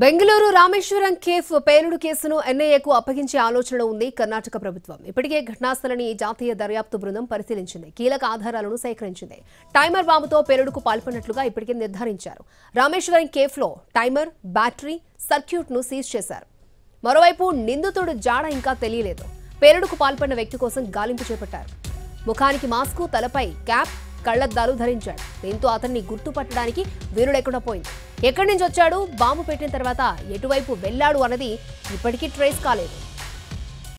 Bengaluru Rameswaram cafe పేలుడు కేసును ఎన్ఐఏకు అప్పగించే ఆలోచనలో ఉంది కర్ణాటక ప్రభుత్వం ఇప్పటికే ఘటనాస్థలని జాతీయ దర్యాప్తు బృందం పరిశీలించింది కీలక ఆధారాలను సేకరించింది టైమర్ బాంబుతో పేలుడుకు పాల్పడినట్లుగా ఇప్పటికే నిర్ధారించారు రామేశ్వరం కేఫ్లో టైమర్ బ్యాటరీ సర్క్యూట్ ను సీజ్ చేశారు మరోవైపు నిందితుడు జాడ ఇంకా తెలియలేదు పేలుడుకు పాల్పడిన వ్యక్తి కోసం గాలింపు చేపట్టారు ముఖానికి మాస్కు తలపై క్యాప్ కళ్లద్దాలు ధరించాడు దీంతో అతన్ని గుర్తుపట్టడానికి వీలు లేకుండా పోయింది ఎక్కడి నుంచి వచ్చాడు బాంబు పెట్టిన తర్వాత ఎటువైపు వెళ్ళాడు అన్నది ఇప్పటికీ ట్రేస్ కాలేదు